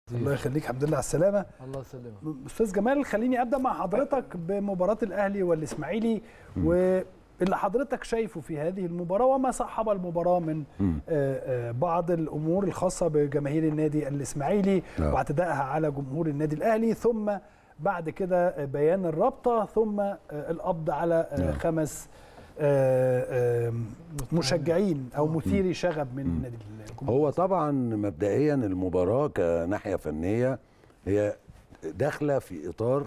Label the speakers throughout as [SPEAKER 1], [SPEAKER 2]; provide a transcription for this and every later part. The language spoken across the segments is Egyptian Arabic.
[SPEAKER 1] الله يخليك الحمد لله على السلامه
[SPEAKER 2] الله يسلمك
[SPEAKER 1] استاذ جمال خليني ابدا مع حضرتك بمباراه الاهلي والاسماعيلي واللي حضرتك شايفه في هذه المباراه وما صاحب المباراه من آه، آه، بعض الامور الخاصه بجماهير النادي الاسماعيلي
[SPEAKER 3] آه.
[SPEAKER 1] واعتدائها على جمهور النادي الاهلي ثم بعد كده بيان الرابطه ثم آه، القبض على آه،
[SPEAKER 3] نعم.
[SPEAKER 1] خمس آه، آه، مشجعين او مثيري شغب من النادي الجمهور
[SPEAKER 3] هو طبعا مبدئيا المباراه كناحيه فنيه هي داخله في اطار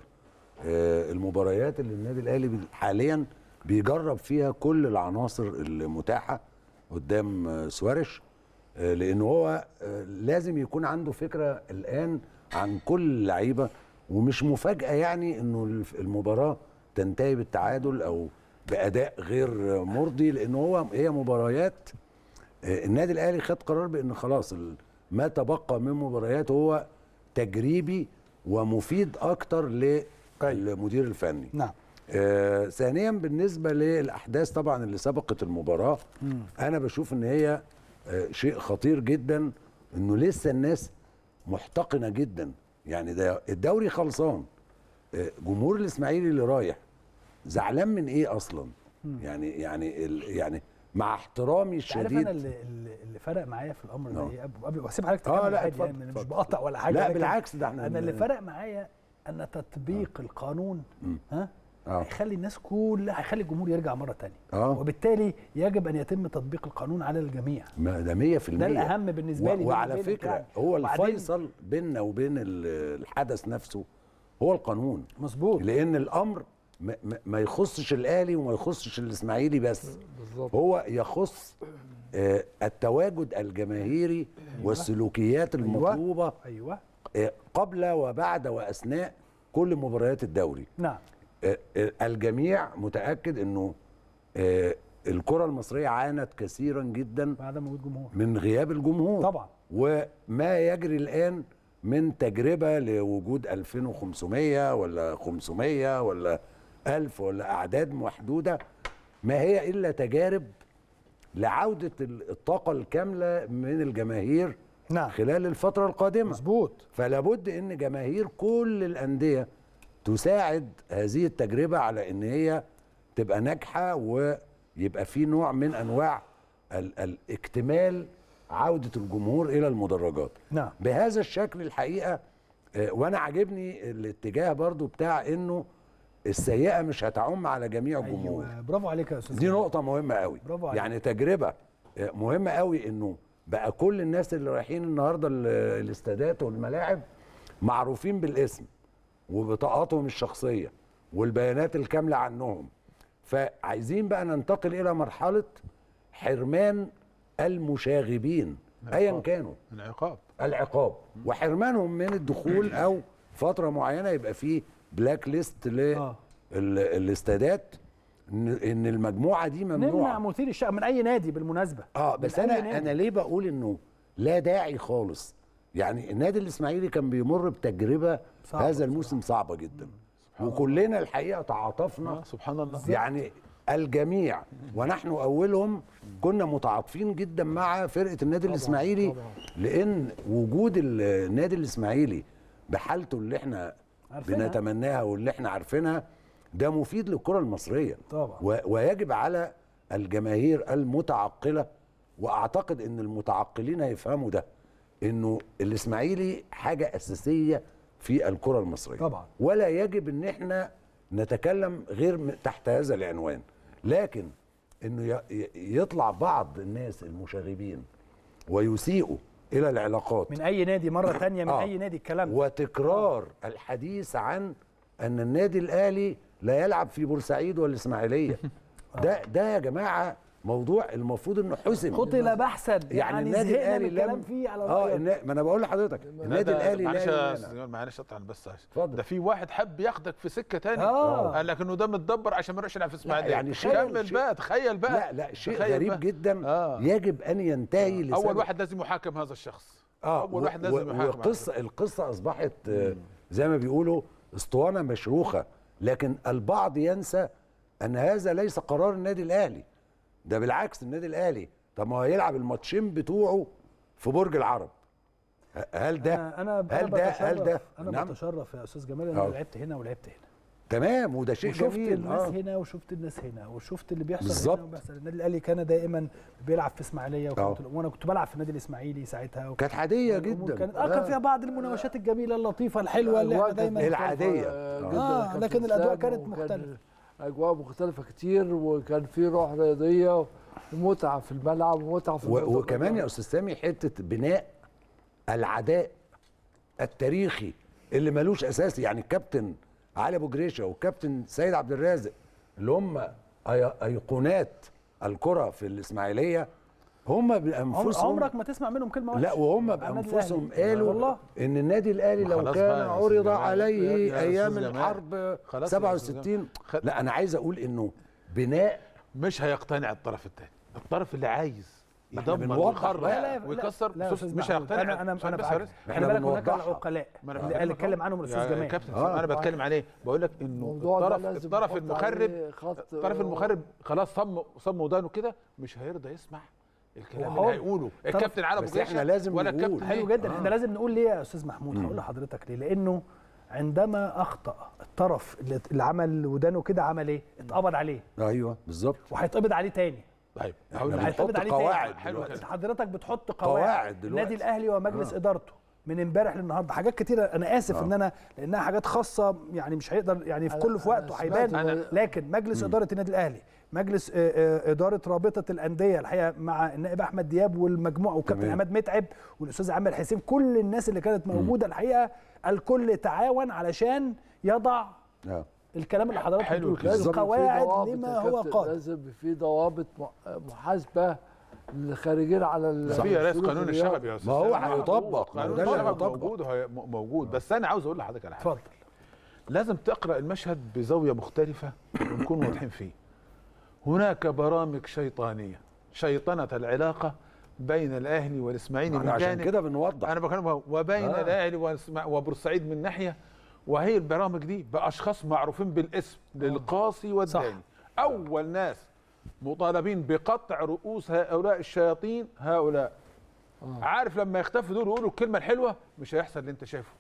[SPEAKER 3] آه، المباريات اللي النادي الاهلي بي- حاليا بيجرب فيها كل العناصر المتاحه قدام آه، سوارش آه، لان هو آه، لازم يكون عنده فكره الان عن كل اللعيبه ومش مفاجاه يعني انه الف- المباراه تنتهي بالتعادل او باداء غير آه، مرضي لان هو هي مباريات آه، النادي الاهلي خد قرار بان خلاص ال- ما تبقى من مباريات هو تجريبي ومفيد اكتر للمدير الفني
[SPEAKER 1] نعم
[SPEAKER 3] آه ثانيا بالنسبه للاحداث طبعا اللي سبقت المباراه انا بشوف ان هي آه شيء خطير جدا انه لسه الناس محتقنه جدا يعني ده الدوري خلصان آه جمهور الاسماعيلي اللي رايح زعلان من ايه اصلا يعني يعني ال يعني مع احترامي
[SPEAKER 1] انت عارف
[SPEAKER 3] الشديد
[SPEAKER 1] انا اللي, اللي اللي فرق معايا في الامر ده
[SPEAKER 3] آه.
[SPEAKER 1] ايه قبل- قبل واسيب حضرتك
[SPEAKER 3] آه،
[SPEAKER 1] تكمل
[SPEAKER 3] لا،
[SPEAKER 1] عادي
[SPEAKER 3] اتفضل،
[SPEAKER 1] يعني مش
[SPEAKER 3] اتفضل.
[SPEAKER 1] بقطع ولا حاجه
[SPEAKER 3] لا
[SPEAKER 1] لكن
[SPEAKER 3] بالعكس ده احنا
[SPEAKER 1] انا اللي فرق معايا ان تطبيق القانون ها
[SPEAKER 3] آه.
[SPEAKER 1] هيخلي الناس كلها هيخلي الجمهور يرجع مره تانية
[SPEAKER 3] آه.
[SPEAKER 1] وبالتالي يجب ان يتم تطبيق القانون على الجميع
[SPEAKER 3] ما ده 100%
[SPEAKER 1] ده الأهم بالنسبة لي،
[SPEAKER 3] و-
[SPEAKER 1] بيني
[SPEAKER 3] وعلى
[SPEAKER 1] وبينك
[SPEAKER 3] فكره
[SPEAKER 1] يعني.
[SPEAKER 3] هو
[SPEAKER 1] وبعدين-
[SPEAKER 3] الفيصل بيننا وبين ال- الحدث نفسه هو القانون
[SPEAKER 1] مظبوط
[SPEAKER 3] لان الامر ما- ما- ما يخصش الاهلي وما يخصش الاسماعيلي بس
[SPEAKER 2] بالظبط
[SPEAKER 3] هو يخص آه، التواجد الجماهيري والسلوكيات المطلوبه
[SPEAKER 1] ايوه
[SPEAKER 3] آه، قبل وبعد واثناء كل مباريات الدوري
[SPEAKER 1] نعم
[SPEAKER 3] آه، آه، الجميع متاكد انه آه، الكره المصريه عانت كثيرا جدا
[SPEAKER 1] بعد وجود جمهور
[SPEAKER 3] من غياب الجمهور
[SPEAKER 1] طبعا
[SPEAKER 3] وما يجري الان من تجربه لوجود 2500 ولا 500 ولا 1000 ولا اعداد محدوده ما هي الا تجارب لعوده ال- الطاقه الكامله من الجماهير
[SPEAKER 1] نعم
[SPEAKER 3] خلال الفتره القادمه
[SPEAKER 1] مظبوط
[SPEAKER 3] فلا بد ان جماهير كل الانديه تساعد هذه التجربه على ان هي تبقى ناجحه ويبقى في نوع من انواع ال- الاكتمال عوده الجمهور الى المدرجات
[SPEAKER 1] نعم
[SPEAKER 3] بهذا الشكل الحقيقه آه، وانا عاجبني الاتجاه برضو بتاع انه السيئه مش هتعم على جميع الجمهور
[SPEAKER 1] ايوه برافو عليك يا استاذ
[SPEAKER 3] دي
[SPEAKER 1] جمال.
[SPEAKER 3] نقطة مهمة قوي
[SPEAKER 1] برافو عليك.
[SPEAKER 3] يعني تجربة آه، مهمة قوي انه بقى كل الناس اللي رايحين النهارده ال- الاستادات والملاعب معروفين بالاسم وبطاقاتهم الشخصية والبيانات الكاملة عنهم فعايزين بقى ننتقل إلى مرحلة حرمان المشاغبين أيا كانوا
[SPEAKER 4] العقاب
[SPEAKER 3] العقاب وحرمانهم من الدخول أو فترة معينة يبقى فيه بلاك ليست
[SPEAKER 1] آه.
[SPEAKER 3] للاستادات ان إن المجموعه دي
[SPEAKER 1] نمنع
[SPEAKER 3] ممنوعه
[SPEAKER 1] مثير الشغب من اي نادي بالمناسبه
[SPEAKER 3] اه بس
[SPEAKER 1] من أي
[SPEAKER 3] انا
[SPEAKER 1] نادي.
[SPEAKER 3] انا ليه بقول انه لا داعي خالص يعني النادي الاسماعيلي كان بيمر بتجربه
[SPEAKER 1] صعبة
[SPEAKER 3] هذا الموسم صعبه جدا وكلنا الحقيقه تعاطفنا
[SPEAKER 4] آه سبحان الله
[SPEAKER 3] يعني الجميع ونحن اولهم كنا متعاطفين جدا مع فرقه النادي الاسماعيلي
[SPEAKER 2] طبعاً.
[SPEAKER 3] لان وجود النادي الاسماعيلي بحالته اللي احنا
[SPEAKER 1] عارفينها.
[SPEAKER 3] بنتمناها واللي احنا عارفينها ده مفيد للكره المصريه
[SPEAKER 1] طبعاً.
[SPEAKER 3] و ويجب على الجماهير المتعقله واعتقد ان المتعقلين هيفهموا ده انه الاسماعيلي حاجه اساسيه في الكره المصريه
[SPEAKER 1] طبعاً.
[SPEAKER 3] ولا يجب ان احنا نتكلم غير م- تحت هذا العنوان لكن انه ي- ي- يطلع بعض الناس المشاغبين ويسيئوا الى العلاقات
[SPEAKER 1] من اي نادي مره تانية من
[SPEAKER 3] آه.
[SPEAKER 1] اي نادي الكلام ده
[SPEAKER 3] وتكرار الحديث عن ان النادي الاهلي لا يلعب في بورسعيد والاسماعيليه ده ده يا جماعه موضوع المفروض انه حسم
[SPEAKER 1] قتل بحثا
[SPEAKER 3] يعني,
[SPEAKER 1] يعني
[SPEAKER 3] النادي
[SPEAKER 1] زهقنا
[SPEAKER 3] الاهلي
[SPEAKER 1] من الكلام
[SPEAKER 3] لم
[SPEAKER 1] فيه على
[SPEAKER 3] اه
[SPEAKER 1] رأيك.
[SPEAKER 3] النا- ما انا بقول لحضرتك النادي
[SPEAKER 4] ده-
[SPEAKER 3] الاهلي
[SPEAKER 4] معلش
[SPEAKER 3] لا
[SPEAKER 4] يا
[SPEAKER 3] يمانع.
[SPEAKER 4] أستاذ جمال، معلش اطلع بس
[SPEAKER 3] اتفضل.
[SPEAKER 4] ده في واحد حب ياخدك في سكه تاني
[SPEAKER 1] آه.
[SPEAKER 4] قال لك انه ده متدبر عشان ما نروحش نلعب في اسماعيليه
[SPEAKER 3] يعني شيء-
[SPEAKER 4] كمل
[SPEAKER 3] شيء-
[SPEAKER 4] بقى تخيل بقى
[SPEAKER 3] لا لا شيء
[SPEAKER 4] تخيل
[SPEAKER 3] غريب
[SPEAKER 4] بقى.
[SPEAKER 3] جدا
[SPEAKER 4] آه.
[SPEAKER 3] يجب ان ينتهي لسبب
[SPEAKER 4] اول واحد لازم يحاكم هذا الشخص
[SPEAKER 3] اه
[SPEAKER 4] اول
[SPEAKER 3] و-
[SPEAKER 4] واحد لازم
[SPEAKER 3] و-
[SPEAKER 4] يحاكم
[SPEAKER 3] وقصه القصه اصبحت آه، زي ما بيقولوا اسطوانه مشروخه لكن البعض ينسى ان هذا ليس قرار النادي الاهلي ده بالعكس النادي الاهلي طب ما هو هيلعب الماتشين بتوعه في برج العرب هل ده
[SPEAKER 1] انا انا
[SPEAKER 3] هل
[SPEAKER 1] أنا
[SPEAKER 3] ده هل
[SPEAKER 1] بتشرف-
[SPEAKER 3] ده
[SPEAKER 1] انا
[SPEAKER 3] نعم.
[SPEAKER 1] بتشرف يا استاذ جمال ان
[SPEAKER 3] آه.
[SPEAKER 1] انا لعبت هنا ولعبت هنا
[SPEAKER 3] تمام وده شيء
[SPEAKER 1] وشفت
[SPEAKER 3] جميل
[SPEAKER 1] الناس
[SPEAKER 3] آه.
[SPEAKER 1] هنا وشفت الناس هنا وشفت اللي بيحصل
[SPEAKER 3] بالظبط.
[SPEAKER 1] هنا وبيحصل النادي الاهلي كان دائما بيلعب في اسماعيليه
[SPEAKER 3] آه.
[SPEAKER 1] وكنت وانا كنت بلعب في النادي الاسماعيلي ساعتها و...
[SPEAKER 3] كانت عاديه
[SPEAKER 1] والأمور
[SPEAKER 3] جدا
[SPEAKER 1] كانت اه كان فيها بعض المناوشات الجميله اللطيفه الحلوه اللي احنا
[SPEAKER 2] الأجواء كانت
[SPEAKER 1] دايما
[SPEAKER 3] العادية.
[SPEAKER 2] مختلفة
[SPEAKER 3] آه.
[SPEAKER 2] جداً
[SPEAKER 1] آه،
[SPEAKER 2] يا كابتن
[SPEAKER 1] لكن الأجواء
[SPEAKER 2] إسلام،
[SPEAKER 1] كانت
[SPEAKER 2] وكان
[SPEAKER 1] مختلفة.
[SPEAKER 2] اجواء مختلفه كتير وكان في روح رياضيه ومتعه في الملعب ومتعه في
[SPEAKER 3] و-
[SPEAKER 2] المنطقة.
[SPEAKER 3] وكمان يا استاذ سامي حته بناء العداء التاريخي اللي ملوش اساس يعني الكابتن علي ابو جريشه والكابتن سيد عبد الرازق اللي هم أي- ايقونات الكره في الاسماعيليه هم
[SPEAKER 1] عمر
[SPEAKER 3] بانفسهم
[SPEAKER 1] عمرك ما تسمع منهم كلمه
[SPEAKER 3] لا
[SPEAKER 1] وحشة
[SPEAKER 3] وهم
[SPEAKER 1] عن النادي
[SPEAKER 3] بانفسهم
[SPEAKER 1] الأهلي.
[SPEAKER 3] قالوا
[SPEAKER 1] والله
[SPEAKER 3] ان النادي الاهلي لو
[SPEAKER 4] خلاص
[SPEAKER 3] كان
[SPEAKER 4] بقى يا أستاذ
[SPEAKER 3] عرض
[SPEAKER 4] جمال.
[SPEAKER 3] عليه
[SPEAKER 4] يا- يا
[SPEAKER 3] ايام
[SPEAKER 4] أستاذ جمال.
[SPEAKER 3] الحرب
[SPEAKER 4] خلاص يا أستاذ
[SPEAKER 3] 67
[SPEAKER 4] خد-
[SPEAKER 3] لا انا عايز اقول انه بناء
[SPEAKER 4] مش هيقتنع الطرف الثاني الطرف اللي عايز
[SPEAKER 3] ما إحنا
[SPEAKER 4] يدمر
[SPEAKER 3] بنوضح
[SPEAKER 4] ويخرب
[SPEAKER 3] بقى.
[SPEAKER 1] لا لا
[SPEAKER 4] ويكسر
[SPEAKER 1] لا يا
[SPEAKER 4] بص،
[SPEAKER 1] أستاذ
[SPEAKER 4] مش
[SPEAKER 1] محمود،
[SPEAKER 4] هيقتنع
[SPEAKER 1] انا انا
[SPEAKER 4] عشان
[SPEAKER 1] انا
[SPEAKER 4] بس
[SPEAKER 1] بعرف.
[SPEAKER 4] عرفت.
[SPEAKER 1] خلي
[SPEAKER 3] إحنا
[SPEAKER 1] بالك هناك
[SPEAKER 3] بنوضحها.
[SPEAKER 1] العقلاء
[SPEAKER 4] ما أنا
[SPEAKER 1] اللي
[SPEAKER 4] بكلمك
[SPEAKER 1] اللي اتكلم
[SPEAKER 4] أهو.
[SPEAKER 1] عنهم الاستاذ
[SPEAKER 4] يا
[SPEAKER 1] جمال
[SPEAKER 4] كابتن
[SPEAKER 3] آه.
[SPEAKER 4] انا بتكلم عليه بقول لك انه
[SPEAKER 2] الموضوع ده
[SPEAKER 4] الطرف
[SPEAKER 2] لازم
[SPEAKER 4] الطرف
[SPEAKER 2] نحط
[SPEAKER 4] المخرب
[SPEAKER 2] عليه خط
[SPEAKER 4] الطرف المخرب خلاص صم صم ودانه كده مش هيرضى يسمع الكلام
[SPEAKER 1] وهو
[SPEAKER 4] اللي هيقوله الكابتن علي ابو
[SPEAKER 3] بس إحنا
[SPEAKER 4] جريشه
[SPEAKER 3] لازم
[SPEAKER 4] ولا
[SPEAKER 3] نقول.
[SPEAKER 4] الكابتن
[SPEAKER 1] حلو
[SPEAKER 4] إيه؟
[SPEAKER 1] جدا احنا لازم نقول ليه يا استاذ محمود هقول لحضرتك ليه لانه عندما اخطا الطرف اللي اللي عمل ودانه كده عمل ايه اتقبض عليه
[SPEAKER 3] ايوه بالظبط
[SPEAKER 1] وهيتقبض عليه تاني
[SPEAKER 4] طيب
[SPEAKER 3] إحنا
[SPEAKER 4] هقول لك
[SPEAKER 3] بنحط
[SPEAKER 1] هيتقبض عليه
[SPEAKER 3] قواعد
[SPEAKER 1] تاني
[SPEAKER 4] حلو
[SPEAKER 3] دلوقتي.
[SPEAKER 4] كده.
[SPEAKER 1] حضرتك بتحط
[SPEAKER 3] قواعد
[SPEAKER 1] قواعد
[SPEAKER 3] دلوقتي.
[SPEAKER 1] النادي الاهلي ومجلس
[SPEAKER 3] آه.
[SPEAKER 1] ادارته من امبارح للنهارده حاجات كتيره انا اسف ان انا لانها حاجات خاصه يعني مش هيقدر يعني في
[SPEAKER 2] أنا-
[SPEAKER 1] كل في
[SPEAKER 2] أنا
[SPEAKER 1] وقته
[SPEAKER 2] سمعت
[SPEAKER 1] هيبان
[SPEAKER 2] إنه-
[SPEAKER 1] لكن مجلس اداره النادي الاهلي مجلس آه، آه، اداره رابطه الانديه الحقيقه مع النائب احمد دياب والمجموعه والكابتن
[SPEAKER 3] تمام.
[SPEAKER 1] عماد متعب والاستاذ عامر حسين كل الناس اللي كانت موجوده الحقيقه الكل تعاون علشان يضع
[SPEAKER 3] آه.
[SPEAKER 1] الكلام اللي حضرتك
[SPEAKER 4] حلو
[SPEAKER 1] بتقوله
[SPEAKER 4] كده.
[SPEAKER 2] لازم
[SPEAKER 1] كده
[SPEAKER 2] في
[SPEAKER 1] قواعد
[SPEAKER 2] ضوابط
[SPEAKER 1] لما
[SPEAKER 2] يا
[SPEAKER 1] هو
[SPEAKER 2] كابتن،
[SPEAKER 1] قادم
[SPEAKER 2] لازم في ضوابط م- محاسبه للخارجين على ال-
[SPEAKER 4] في يا ريس
[SPEAKER 2] السلوك
[SPEAKER 4] قانون
[SPEAKER 2] الرياضي.
[SPEAKER 4] الشغب يا استاذ
[SPEAKER 3] ما هو
[SPEAKER 4] سامي.
[SPEAKER 3] هيطبق، ما هو
[SPEAKER 4] قانون
[SPEAKER 3] ده اللي
[SPEAKER 4] الشغب
[SPEAKER 3] هيطبق.
[SPEAKER 4] موجود وهي- م- موجود بس انا عاوز اقول لحضرتك على حاجه
[SPEAKER 1] اتفضل
[SPEAKER 4] لازم تقرا المشهد بزاويه مختلفه ونكون واضحين فيه هناك برامج شيطانيه شيطنه العلاقه بين الاهلي والاسماعيلي
[SPEAKER 3] احنا
[SPEAKER 4] من
[SPEAKER 3] عشان
[SPEAKER 4] جانب
[SPEAKER 3] كده بنوضح
[SPEAKER 4] انا بكلمها وبين
[SPEAKER 3] آه.
[SPEAKER 4] آه. الاهلي والإسماع- وبورسعيد من ناحيه وهي البرامج دي باشخاص معروفين بالاسم للقاصي والداني اول ناس مطالبين بقطع رؤوس هؤلاء الشياطين هؤلاء
[SPEAKER 2] آه.
[SPEAKER 4] عارف لما يختفوا دول ويقولوا الكلمه الحلوه مش هيحصل اللي انت شايفه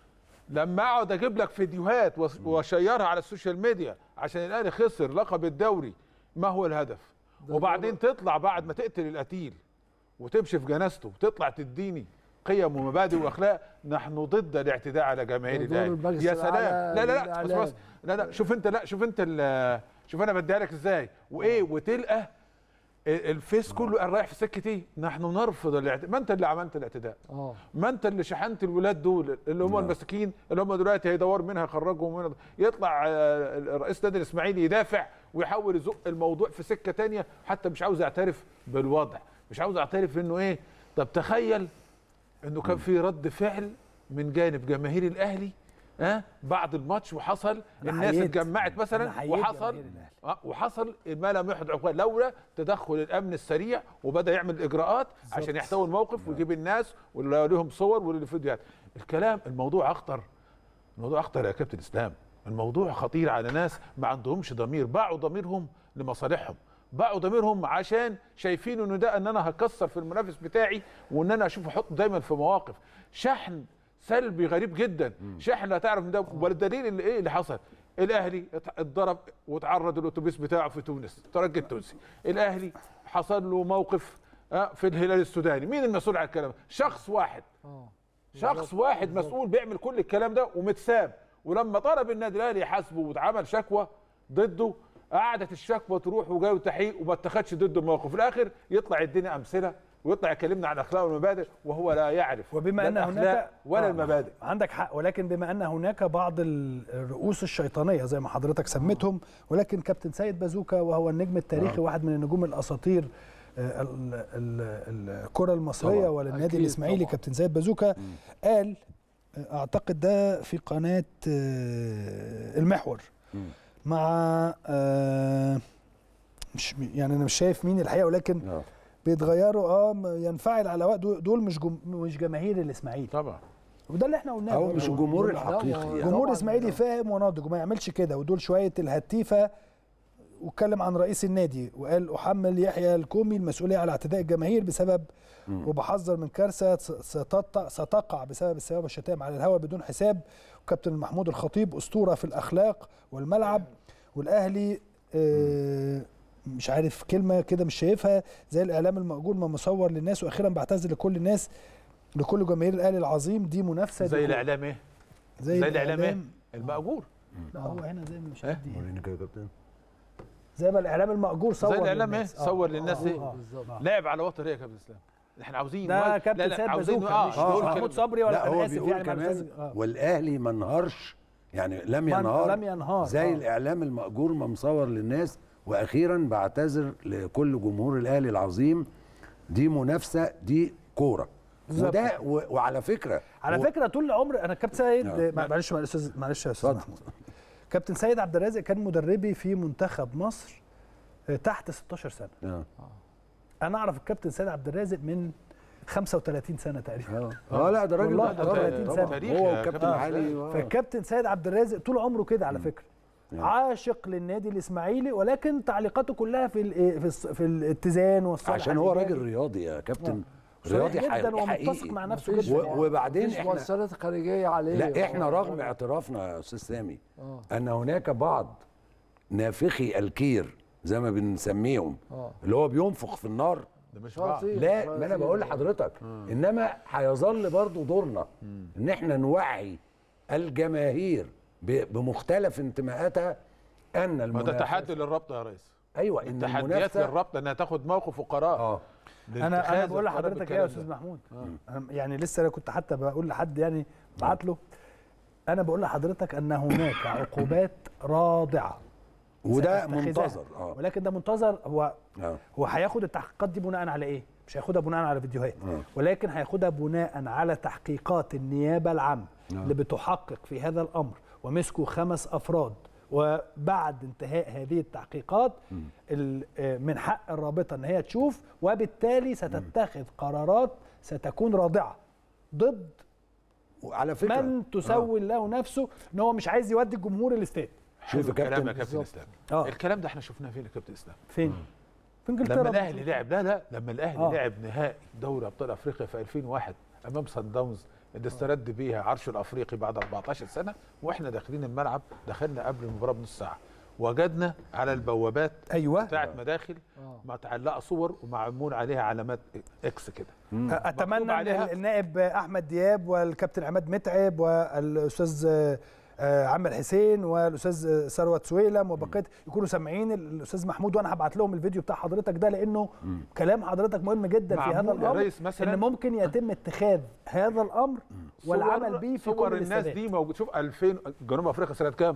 [SPEAKER 4] لما اقعد اجيب لك فيديوهات وس- واشيرها على السوشيال ميديا عشان الاهلي خسر لقب الدوري ما هو الهدف
[SPEAKER 2] ده
[SPEAKER 4] وبعدين تطلع بعد ما تقتل القتيل وتمشي في جنازته وتطلع تديني قيم ومبادئ واخلاق نحن ضد الاعتداء على جماهير
[SPEAKER 2] ده دور
[SPEAKER 4] الاهلي
[SPEAKER 2] المجلس
[SPEAKER 4] يا سلام
[SPEAKER 2] الأعلى
[SPEAKER 4] لا لا لا بس
[SPEAKER 2] للإعلام.
[SPEAKER 4] بس لا لا شوف انت لا شوف انت ال- شوف انا بديها لك ازاي وايه وتلقى ال- الفيس كله قال رايح في سكه ايه نحن نرفض الاعتداء ما انت اللي عملت الاعتداء
[SPEAKER 2] اه
[SPEAKER 4] ما انت اللي شحنت الولاد دول اللي هم
[SPEAKER 3] نعم.
[SPEAKER 4] المساكين اللي هم دلوقتي هيدور منها يخرجهم منها يطلع آه، رئيس نادي الاسماعيلي يدافع ويحاول يزق الموضوع في سكه تانية حتى مش عاوز يعترف بالوضع مش عاوز يعترف انه ايه طب تخيل انه كان في رد فعل من جانب جماهير الاهلي ها بعد الماتش وحصل
[SPEAKER 1] أنا
[SPEAKER 4] الناس
[SPEAKER 1] حييت.
[SPEAKER 4] اتجمعت
[SPEAKER 1] أنا
[SPEAKER 4] مثلا
[SPEAKER 1] حييت
[SPEAKER 4] وحصل
[SPEAKER 1] جماهير الأهلي.
[SPEAKER 4] آه، وحصل ما لم يحدث عقبال لولا تدخل الامن السريع وبدا يعمل اجراءات عشان يحتوي الموقف ويجيب الناس واللي لهم صور واللي فيديوهات الكلام الموضوع اخطر الموضوع اخطر يا كابتن اسلام الموضوع خطير على ناس ما عندهمش ضمير باعوا ضميرهم لمصالحهم باعوا ضميرهم عشان شايفين انه ده ان انا هكسر في المنافس بتاعي وان انا اشوف احط دايما في مواقف شحن سلبي غريب جدا شحن لا تعرف من ده والدليل اللي ايه اللي حصل الاهلي ات- اتضرب وتعرض الاتوبيس بتاعه في تونس الترجي التونسي الاهلي حصل له موقف آه، في الهلال السوداني مين المسؤول عن الكلام ده؟ شخص واحد
[SPEAKER 2] اه
[SPEAKER 4] شخص واحد مسؤول بيعمل كل الكلام ده ومتساب ولما طلب النادي الاهلي يحاسبه واتعمل شكوى ضده قعدت الشكوى تروح وجاي تحقيق وما اتخذش ضده موقف في الاخر يطلع يدينا امثله ويطلع يكلمنا عن الاخلاق والمبادئ وهو لا يعرف
[SPEAKER 1] وبما
[SPEAKER 4] لا
[SPEAKER 1] ان
[SPEAKER 4] الأخلاق
[SPEAKER 1] هناك
[SPEAKER 4] ولا
[SPEAKER 1] آه،
[SPEAKER 4] المبادئ
[SPEAKER 1] عندك حق ولكن بما ان هناك بعض ال- الرؤوس الشيطانيه زي ما حضرتك سميتهم ولكن كابتن سيد بازوكا وهو النجم التاريخي واحد من النجوم الاساطير آه، ال- ال- الكره المصريه
[SPEAKER 3] طبعاً.
[SPEAKER 1] وللنادي
[SPEAKER 2] أكيد
[SPEAKER 1] الاسماعيلي
[SPEAKER 2] طبعاً.
[SPEAKER 1] كابتن سيد بازوكا قال آه، اعتقد ده في قناه آه، المحور
[SPEAKER 3] مم.
[SPEAKER 1] مع آه، مش يعني انا مش شايف مين الحقيقه ولكن
[SPEAKER 3] آه.
[SPEAKER 1] بيتغيروا اه م- ينفعل على وقت دول دول مش جم مش جماهير الاسماعيلي
[SPEAKER 4] طبعا
[SPEAKER 1] وده اللي احنا قلناه
[SPEAKER 3] او
[SPEAKER 1] برضه.
[SPEAKER 3] مش الجمهور
[SPEAKER 2] لا،
[SPEAKER 3] الحقيقي
[SPEAKER 2] ما-
[SPEAKER 3] يعني
[SPEAKER 1] جمهور
[SPEAKER 2] طبعاً.
[SPEAKER 1] اسماعيلي فاهم وناضج وما يعملش كده ودول شويه الهتيفه واتكلم عن رئيس النادي وقال احمل يحيى الكومي المسؤوليه على اعتداء الجماهير بسبب وبحذر من كارثه ستط- ستقع بسبب السباب والشتائم على الهواء بدون حساب وكابتن محمود الخطيب اسطوره في الاخلاق والملعب والاهلي آه، مش عارف كلمه كده مش شايفها زي الاعلام المأجور ما مصور للناس واخيرا بعتذر لكل الناس لكل جماهير الاهلي العظيم دي منافسه
[SPEAKER 4] زي
[SPEAKER 1] دي
[SPEAKER 4] الاعلام ايه
[SPEAKER 1] زي,
[SPEAKER 4] زي الاعلام ايه
[SPEAKER 1] الإعلام.
[SPEAKER 4] المأجور
[SPEAKER 1] لا هو هنا زي ما مش
[SPEAKER 4] إيه؟
[SPEAKER 1] قد إيه.
[SPEAKER 3] وريني كده يا كابتن
[SPEAKER 1] زي ما الاعلام المأجور صور
[SPEAKER 4] زي الاعلام ايه
[SPEAKER 1] للناس. آه.
[SPEAKER 4] صور للناس ايه
[SPEAKER 1] آه.
[SPEAKER 2] بالظبط
[SPEAKER 4] لاعب على وتر ايه يا كابتن اسلام احنا عاوزين
[SPEAKER 1] ده
[SPEAKER 4] لا،
[SPEAKER 1] كابتن
[SPEAKER 4] لا،
[SPEAKER 1] سيد
[SPEAKER 4] عاوزين
[SPEAKER 1] بازوكا مش
[SPEAKER 4] اه
[SPEAKER 1] مش
[SPEAKER 4] بيقول
[SPEAKER 1] محمود
[SPEAKER 4] كده.
[SPEAKER 1] صبري ولا
[SPEAKER 3] لا
[SPEAKER 1] انا
[SPEAKER 3] هو
[SPEAKER 1] اسف
[SPEAKER 3] بيقول
[SPEAKER 1] يعني مع
[SPEAKER 3] كمان
[SPEAKER 1] الأستاذ- آه.
[SPEAKER 3] والاهلي ما انهارش يعني لم
[SPEAKER 1] ما-
[SPEAKER 3] ينهار
[SPEAKER 1] لم ينهار
[SPEAKER 3] زي
[SPEAKER 1] آه.
[SPEAKER 3] الاعلام المأجور ما مصور للناس واخيرا بعتذر لكل جمهور الاهلي العظيم دي منافسه دي كوره
[SPEAKER 1] بالظبط.
[SPEAKER 3] وده و- وعلى فكره
[SPEAKER 1] على
[SPEAKER 3] و-
[SPEAKER 1] فكره طول العمر انا كابتن سيد
[SPEAKER 3] آه.
[SPEAKER 1] مع- معلش معلش أستاذ- معلش يا استاذ
[SPEAKER 3] اتفضل.
[SPEAKER 1] محمود كابتن سيد عبد الرازق كان مدربي في منتخب مصر آه، تحت 16 سنه
[SPEAKER 3] اه
[SPEAKER 1] انا اعرف الكابتن سيد عبد الرازق من 35 سنه تقريبا
[SPEAKER 3] اه لا ده راجل
[SPEAKER 1] والله
[SPEAKER 3] محترم.
[SPEAKER 1] 30
[SPEAKER 3] طبعاً.
[SPEAKER 1] سنة.
[SPEAKER 4] تاريخ
[SPEAKER 3] هو
[SPEAKER 4] يا
[SPEAKER 3] وكابتن
[SPEAKER 4] كابتن
[SPEAKER 3] علي آه.
[SPEAKER 1] فالكابتن سيد عبد الرازق طول عمره كده على فكره
[SPEAKER 3] نعم.
[SPEAKER 1] عاشق للنادي الاسماعيلي ولكن تعليقاته كلها في ال- في الص- في الاتزان والصالح
[SPEAKER 3] عشان هو
[SPEAKER 1] الإيجابي.
[SPEAKER 3] راجل رياضي يا كابتن
[SPEAKER 1] صريح
[SPEAKER 3] رياضي
[SPEAKER 1] جدا
[SPEAKER 3] حقيقي
[SPEAKER 1] ومتسق مع نفسه
[SPEAKER 2] مفيش-
[SPEAKER 1] جدا
[SPEAKER 3] و-
[SPEAKER 1] يعني.
[SPEAKER 3] وبعدين
[SPEAKER 2] مفيش
[SPEAKER 3] احنا
[SPEAKER 2] مؤثرات خارجيه عليه
[SPEAKER 3] لا احنا
[SPEAKER 2] آه.
[SPEAKER 3] رغم اعترافنا يا استاذ سامي
[SPEAKER 2] اه
[SPEAKER 3] ان هناك بعض نافخي الكير زي ما بنسميهم
[SPEAKER 2] اه
[SPEAKER 3] اللي هو بينفخ في النار
[SPEAKER 4] ده مش بعض
[SPEAKER 2] شاطئ.
[SPEAKER 3] لا ما انا بقول لحضرتك انما هيظل برضو دورنا ان احنا نوعي الجماهير ب- بمختلف انتماءاتها ان
[SPEAKER 4] ما ده
[SPEAKER 3] المنافسه
[SPEAKER 4] تحدي للرابطه يا ريس
[SPEAKER 3] ايوه ان
[SPEAKER 4] التحديات
[SPEAKER 3] المنافسه
[SPEAKER 4] للرابطه انها تاخد موقف وقرار
[SPEAKER 3] اه
[SPEAKER 1] انا انا
[SPEAKER 4] لاتخاذ
[SPEAKER 1] بقول
[SPEAKER 4] القرار
[SPEAKER 1] لحضرتك ايه يا
[SPEAKER 4] بالكلام
[SPEAKER 1] استاذ
[SPEAKER 4] ده.
[SPEAKER 1] محمود أنا يعني لسه انا كنت حتى بقول لحد يعني بعت له انا بقول لحضرتك ان هناك عقوبات رادعه
[SPEAKER 3] وده
[SPEAKER 1] سنتخذها.
[SPEAKER 3] منتظر اه
[SPEAKER 1] ولكن ده منتظر هو
[SPEAKER 3] اه
[SPEAKER 1] هو هياخد التحقيقات دي بناء على ايه؟ مش هياخدها بناء على فيديوهات
[SPEAKER 3] آه.
[SPEAKER 1] ولكن هياخدها بناء على تحقيقات النيابه العامه
[SPEAKER 3] آه.
[SPEAKER 1] اللي بتحقق في هذا الامر ومسكوا خمس افراد وبعد انتهاء هذه التحقيقات ال- آه، من حق الرابطه ان هي تشوف وبالتالي ستتخذ قرارات ستكون رادعه ضد
[SPEAKER 3] وعلى فكره
[SPEAKER 1] من تسول له نفسه ان هو مش عايز يودي الجمهور الاستاد
[SPEAKER 3] شوف يا
[SPEAKER 4] الكلام
[SPEAKER 3] كابتن
[SPEAKER 4] يا كابتن
[SPEAKER 2] بالظبط.
[SPEAKER 4] اسلام
[SPEAKER 1] اه
[SPEAKER 4] الكلام ده احنا شفناه فين يا كابتن اسلام
[SPEAKER 1] فين؟ في انجلترا
[SPEAKER 4] لما الاهلي لعب لا لا لما الاهلي
[SPEAKER 1] آه.
[SPEAKER 4] لعب نهائي دوري ابطال افريقيا في 2001 امام سان داونز اللي استرد بيها عرش الافريقي بعد 14 سنه واحنا داخلين الملعب دخلنا قبل المباراه بنص ساعه وجدنا على البوابات
[SPEAKER 1] ايوه
[SPEAKER 4] بتاعت مداخل
[SPEAKER 2] آه.
[SPEAKER 4] متعلقه صور ومعمول عليها علامات اكس كده
[SPEAKER 1] اتمنى
[SPEAKER 4] مكتوب
[SPEAKER 1] ان
[SPEAKER 4] عليها-
[SPEAKER 1] النائب احمد دياب والكابتن عماد متعب والاستاذ آه، آه، عامر حسين والاستاذ آه، ثروت سويلم وبقيه يكونوا سامعين الاستاذ محمود وانا هبعت لهم الفيديو بتاع حضرتك ده لانه كلام حضرتك مهم جدا في هذا
[SPEAKER 4] معمول يا
[SPEAKER 1] الامر
[SPEAKER 4] ريس مثلاً.
[SPEAKER 1] ان ممكن يتم اتخاذ هذا الامر والعمل
[SPEAKER 4] صور-
[SPEAKER 1] به في
[SPEAKER 4] صور
[SPEAKER 1] كل
[SPEAKER 4] الناس
[SPEAKER 1] الاستادات
[SPEAKER 4] دي موجود شوف 2000 جنوب افريقيا سنه كام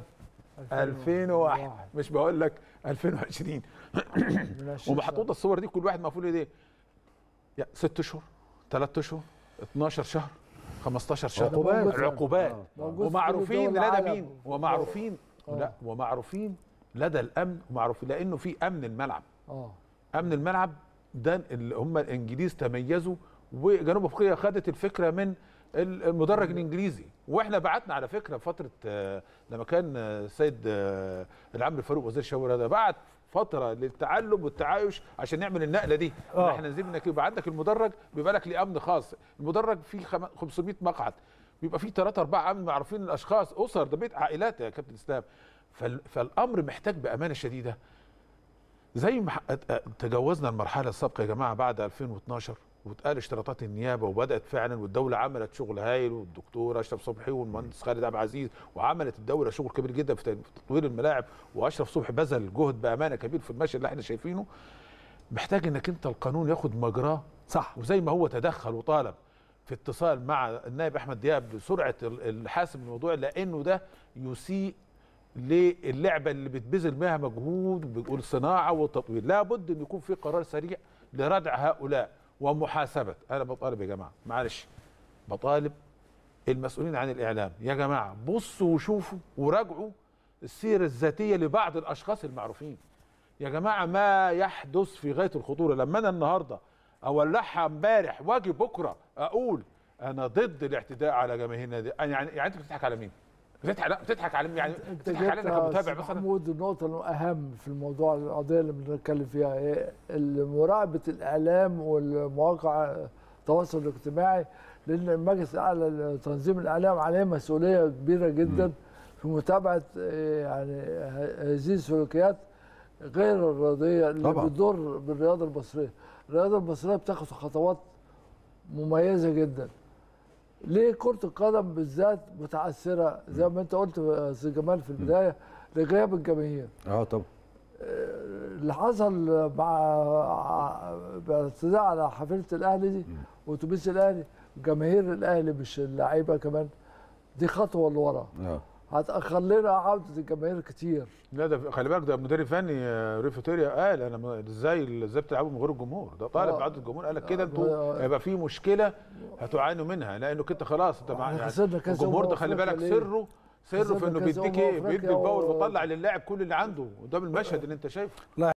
[SPEAKER 4] 2001 مش بقول لك 2020
[SPEAKER 2] من 20
[SPEAKER 4] ومحطوطه الصور دي كل واحد مقفول ايديه يا ست اشهر ثلاث اشهر 12 شهر 15 شهر
[SPEAKER 3] عقوبات.
[SPEAKER 4] العقوبات
[SPEAKER 2] موجود في كل
[SPEAKER 4] ومعروفين
[SPEAKER 2] دول
[SPEAKER 4] لدى
[SPEAKER 2] العالم.
[SPEAKER 4] مين ومعروفين لا ومعروفين لدى الامن ومعروفين لانه في امن الملعب
[SPEAKER 2] اه
[SPEAKER 4] امن الملعب ده اللي هم الانجليز تميزوا وجنوب افريقيا خدت الفكره من المدرج الانجليزي واحنا بعتنا على فكره فتره آه، لما كان آه، السيد آه، العم فاروق وزير الشباب ده بعت فتره للتعلم والتعايش عشان نعمل النقله دي
[SPEAKER 1] آه.
[SPEAKER 4] آه. احنا نزلنا كده يبقى عندك المدرج بيبقى لك ليه امن خاص المدرج فيه خم- 500 مقعد بيبقى فيه ثلاثة أربعة امن معروفين الاشخاص اسر ده بيت عائلات يا كابتن اسلام فال- فالامر محتاج بامانه شديده زي ما ح- تجاوزنا المرحله السابقه يا جماعه بعد 2012 واتقال اشتراطات النيابه وبدات فعلا والدوله عملت شغل هايل والدكتور اشرف صبحي والمهندس خالد عبد العزيز وعملت الدوله شغل كبير جدا في ت- في تطوير الملاعب واشرف صبحي بذل جهد بامانه كبير في المشهد اللي احنا شايفينه محتاج انك انت القانون ياخد مجراه
[SPEAKER 1] صح
[SPEAKER 4] وزي ما هو تدخل وطالب في اتصال مع النائب احمد دياب بسرعه ال- الحاسم الموضوع لانه ده يسيء للعبه اللي بتبذل بها مجهود والصناعه والتطوير لابد ان يكون في قرار سريع لردع هؤلاء ومحاسبه انا بطالب يا جماعه معلش بطالب المسؤولين عن الاعلام يا جماعه بصوا وشوفوا وراجعوا السيره الذاتيه لبعض الاشخاص المعروفين يا جماعه ما يحدث في غايه الخطوره لما انا النهارده اولعها امبارح واجي بكره اقول انا ضد الاعتداء على جماهير النادي يعني يعني انت بتضحك على مين؟ بتضحك لا بتضحك على يعني
[SPEAKER 2] انت
[SPEAKER 4] بتضحك علينا
[SPEAKER 2] جبت يا
[SPEAKER 4] كمتابع
[SPEAKER 2] أستاذ
[SPEAKER 4] مثلا
[SPEAKER 2] محمود النقطة الأهم في الموضوع القضية اللي بنتكلم فيها هي مراقبة الإعلام والمواقع التواصل الاجتماعي لأن المجلس الأعلى لتنظيم الإعلام عليه مسؤولية كبيرة جدا في متابعة آه، يعني ه- هذه السلوكيات غير الرياضية اللي
[SPEAKER 3] طبعاً.
[SPEAKER 2] بتضر بالرياضة المصرية الرياضة المصرية بتاخد خطوات مميزة جدا ليه كرة القدم بالذات متعثرة زي ما انت قلت يا استاذ جمال في البداية لغياب الجماهير
[SPEAKER 3] اه طبعا
[SPEAKER 2] اللي حصل مع باعتداء على حافلة الأهلي دي وأتوبيس الأهلي جماهير الأهلي مش اللعيبة كمان دي خطوة لورا
[SPEAKER 3] اه
[SPEAKER 2] هتأخر لنا عودة الجماهير كتير
[SPEAKER 4] لا ده خلي بالك ده مدير فني آه، ريفو تيريا قال انا ما- ازاي ازاي بتلعبوا من غير الجمهور ده طالب
[SPEAKER 2] آه.
[SPEAKER 4] بعد الجمهور قال لك كده
[SPEAKER 2] آه.
[SPEAKER 4] انتوا هيبقى في مشكله هتعانوا منها لانك انت خلاص انت مع
[SPEAKER 2] احنا
[SPEAKER 4] يعني
[SPEAKER 2] خسرنا كأس
[SPEAKER 4] الجمهور
[SPEAKER 2] أمم
[SPEAKER 4] ده خلي بالك
[SPEAKER 2] أفريقيا ليه؟
[SPEAKER 4] سره سره في
[SPEAKER 2] خسرنا
[SPEAKER 4] انه
[SPEAKER 2] كأس
[SPEAKER 4] بيديك
[SPEAKER 2] أمم
[SPEAKER 4] ايه بيدي
[SPEAKER 2] أفريقيا
[SPEAKER 4] الباور
[SPEAKER 2] و-
[SPEAKER 4] وبيطلع للاعب كل اللي عنده وده المشهد اللي انت شايفه